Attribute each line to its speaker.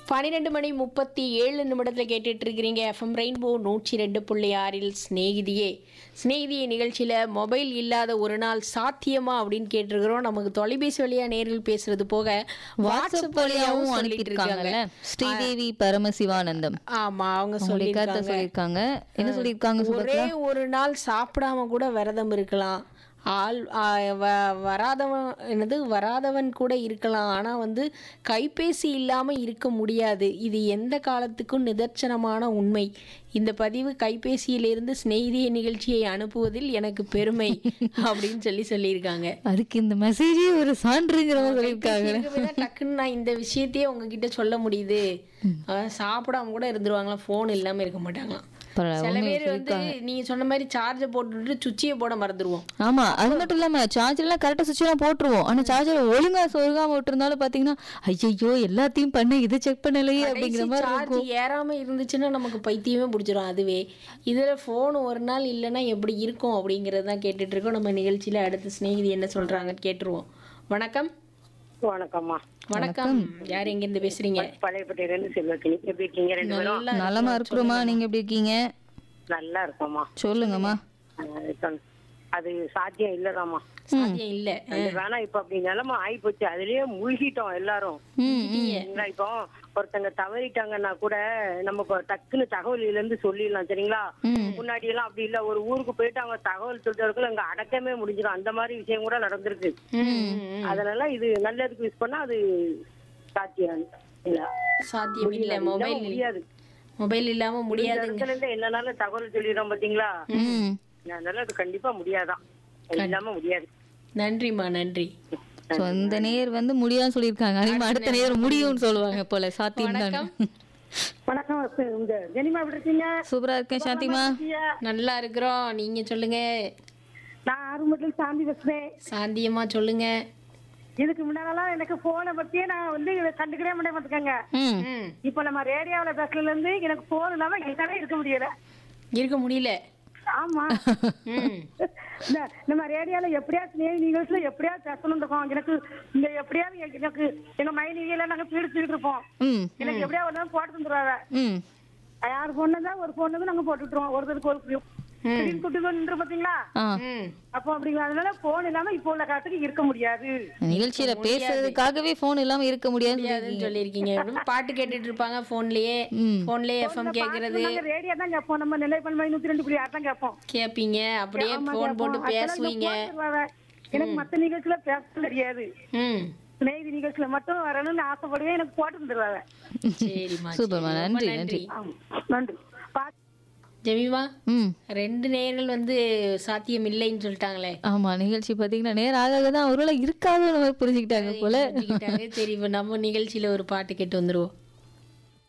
Speaker 1: பன்னிரெண்டு மணி முப்பத்தி ஏழு நிமிடத்தில் கேட்டுட்டு இருக்கிறீங்க எஃப்எம் ரெயின்போ நூற்றி ரெண்டு புள்ளி ஆறில் சிநேகிதியே சிநேகிதியே நிகழ்ச்சியில் மொபைல் இல்லாத ஒரு நாள் சாத்தியமா அப்படின்னு கேட்டிருக்கிறோம் நமக்கு தொலைபேசி வழியாக நேரில் பேசுறது போக
Speaker 2: வாட்ஸ்அப் வழியாவும்
Speaker 1: சொல்லிட்டு
Speaker 2: அனுப்பியிருக்காங்கல்ல ஸ்ரீதேவி பரமசிவானந்தம்
Speaker 1: ஆமா அவங்க
Speaker 2: உங்களுடைய கருத்தை
Speaker 1: சொல்லியிருக்காங்க
Speaker 2: சொல்லியிருக்காங்க என்ன சொல்லியிருக்காங்க
Speaker 1: ஒரே
Speaker 2: சுபத்ரா
Speaker 1: ஒரு நாள் சாப்பிடாம கூட விரதம் இருக்கலாம் ஆள் ஆ, வ- வராதவன் என்னது வராதவன் கூட இருக்கலாம் ஆனால் வந்து கைபேசி இல்லாமல் இருக்க முடியாது இது எந்த காலத்துக்கும் நிதர்சனமான உண்மை இந்த பதிவு கைபேசியிலிருந்து சிநேகிதிய நிகழ்ச்சியை அனுப்புவதில் எனக்கு பெருமை அப்படின்னு சொல்லி சொல்லியிருக்காங்க
Speaker 2: அதுக்கு இந்த மெசேஜே ஒரு சான்றுங்கிற மாதிரி சொல்லியிருக்காங்க
Speaker 1: இருக்கவே தான் டக்குன்னு நான் இந்த விஷயத்தையே உங்ககிட்ட சொல்ல முடியுது அஹ் சாப்பிடாம கூட இருந்துருவாங்களாம் ஃபோன் இல்லாமல் இருக்க மாட்டாங்களாம்
Speaker 2: பரவாயில்ல,
Speaker 1: சில
Speaker 2: உண்மையை
Speaker 1: பேர் வந்து நீங்க சொன்ன மாதிரி சார்ஜை போட்டுட்டு சுவிட்சையை போட மறந்துடுவோம்
Speaker 2: ஆமா அது மட்டும் இல்லாம சார்ஜர் எல்லாம் கரெக்டா சுவிட்ச் எல்லாம் போட்டுருவோம் ஆனா சார்ஜர் ஒழுங்கா சொருகாம விட்டுருந்தாலும் பாத்தீங்கன்னா ஐயோ எல்லாத்தையும் பண்ண இதை செக் பண்ணலையே அப்படிங்கிற மாதிரி
Speaker 1: சார்ஜ் ஏறாம இருந்துச்சுன்னா நமக்கு பைத்தியமே பிடிச்சிரும் அதுவே இதுல ஃபோன் ஒரு நாள் இல்லைன்னா எப்படி இருக்கும் அப்படிங்கறது தான் கேட்டுட்டு இருக்கோம் நம்ம நிகழ்ச்சியில அடுத்து சிநேகிதி என்ன சொல்றாங்கன்னு கேட்டுருவோம் வணக்கம்
Speaker 3: வணக்கம்மா
Speaker 1: வணக்கம் யார் எங்க இருந்து பேசுறீங்க
Speaker 3: பழையப்பட்டியிலிருந்து செல்வக்கினி எப்படி இருக்கீங்க ரெண்டு பேரும்
Speaker 1: நல்லா
Speaker 2: நலமா இருக்கிறோமா நீங்க எப்படி இருக்கீங்க
Speaker 3: நல்லா இருக்கோம்மா
Speaker 2: சொல்லுங்கம்மா
Speaker 3: அஹ் இப்ப அது சாத்தியம் இல்லதாம்மா
Speaker 1: சாத்தியம் இல்ல
Speaker 3: அது வேணா இப்ப அப்படி நிலைமை ஆகி போச்சு அதுலயே மூழ்கிட்டோம் எல்லாரும் சரிங்களா, இப்போ ஒருத்தங்க தவறிட்டாங்கன்னா கூட நம்ம இப்போ டக்குன்னு தகவல் இதுல இருந்து சொல்லிடலாம் சரிங்களா முன்னாடி எல்லாம் அப்படி இல்ல ஒரு ஊருக்கு போயிட்டு அவங்க தகவல் சொல்றதுக்குள்ள அங்க அடக்கமே முடிஞ்சிடும் அந்த மாதிரி விஷயம் கூட நடந்திருக்கு அதனால இது நல்லதுக்கு யூஸ் பண்ணா அது சாத்தியம் இல்ல
Speaker 1: சாத்தியம் இல்ல மொபைல்
Speaker 3: முடியாது
Speaker 1: மொபைல் இல்லாம முடியாது
Speaker 3: இடத்துல இருந்து என்னனாலும் தகவல் சொல்லிடுறோம் பாத்தீங்களா
Speaker 2: ம்
Speaker 3: அதனால அது கண்டிப்பா முடியாதான் இல்லாம முடியாது
Speaker 1: நன்றிம்மா நன்றி
Speaker 2: சோ இந்த நேர் வந்து முடியாதுன்னு சொல்லியிருக்காங்க அதே அடுத்த நேர் முடியும்னு சொல்லுவாங்க போல சாத்தியம் தான்
Speaker 3: வணக்கம் இந்த ஜெனிமா எப்படி இருக்கீங்க
Speaker 2: சூப்பரா இருக்கேன் சாந்திமா
Speaker 1: நல்லா இருக்கிறோம் நீங்க சொல்லுங்க
Speaker 3: நான் ஆறுமுகத்தில் சாந்தி பேசுறேன்
Speaker 1: சாந்தியம்மா சொல்லுங்க
Speaker 3: இதுக்கு முன்னாலாம் எனக்கு போனை பத்தியே நான் வந்து கண்டுக்கவே முடியாது பாத்துக்கங்க
Speaker 2: ம்
Speaker 1: ம்
Speaker 3: இப்ப நம்ம ரேடியோல பேசுறதுல இருந்து எனக்கு போன் இல்லாம என்னால இருக்க முடியல
Speaker 1: இருக்க முடியல
Speaker 3: ஆமா
Speaker 1: ம்
Speaker 3: இந்த நம்ம ரேடியோல எப்படியாவது நேர் நிகழ்ச்சியில எப்படியாவது பேசணும் இருக்கோம் எனக்கு இந்த எப்படியாவது எ- எனக்கு எங்க மைனிவியெல்லாம் நாங்க பீடிச்சுட்டு இருப்போம்
Speaker 2: ம்
Speaker 3: எனக்கு எப்படியாவது ஒரு நாள் போட்டு தந்துருவாங்க
Speaker 2: ம்
Speaker 3: யார் பொண்ணு தான் ஒரு பொண்ணு தான் நாங்க போட்டு விட்டுருவோம் ஒருத்தருக்கு ஒரு திடீர்னு குட்டி நின்று பாத்தீங்களா
Speaker 2: ஆ
Speaker 1: ம்
Speaker 3: அப்போ அப்படிங்க அதனால போன் இல்லாம இப்போ உள்ள காலத்துக்கு இருக்க முடியாது
Speaker 2: நிகழ்ச்சியில பேசுறதுக்காகவே போன் இல்லாம இருக்க முடியாதுன்னு
Speaker 1: முடியாதுன்னு சொல்லியிருக்கீங்க அப்படின்னு பாட்டு கேட்டுட்டு இருப்பாங்க போன்லயே
Speaker 2: ம்.
Speaker 1: போன்லயே எஃப்எம் கேக்குறது
Speaker 3: நாங்க ரேடியோ தான் கேட்போம் நம்ம நிலைப்பன்மை நூத்தி ரெண்டு புள்ளி ஆறு தான் கேட்போம்
Speaker 1: கேப்பீங்க அப்படியே
Speaker 3: ஆமா,
Speaker 1: போன்
Speaker 3: கேட்போம்.
Speaker 1: போட்டு
Speaker 3: அதெல்லாம்
Speaker 1: பேசுவீங்க
Speaker 3: இங்க போட்டுருவாங்க. எனக்கு மத்த நிகழ்ச்சியில பேச தெரியாது
Speaker 1: ம்
Speaker 3: ஸ்நேகிதி நிகழ்ச்சியில மட்டும் வரணும்னு ஆசைப்படுவேன் எனக்கு போட்டு தந்துருவாங்க
Speaker 1: சரிம்மா
Speaker 2: சூப்பர்மா,
Speaker 1: சரி. ரொம்ப
Speaker 2: நன்றி, நன்றி.
Speaker 3: ஆமா. நன்றி பா-
Speaker 1: ஜெமிமா
Speaker 2: ம்
Speaker 1: ரெண்டு நேர்கள் வந்து சாத்தியம் இல்லைன்னு சொல்லிட்டாங்களே
Speaker 2: ஆமா நிகழ்ச்சி பாத்தீங்கன்னா நேரம் ஆக ஆக தான் ஒருவேளை இருக்காதோ நம்ம புரிஞ்சுக்கிட்டாங்க போல
Speaker 1: புரிஞ்சுக்கிட்டாங்க. சரி இப்ப நம்ம நிகழ்ச்சியில ஒரு பாட்டு கேட்டு வந்துருவோம்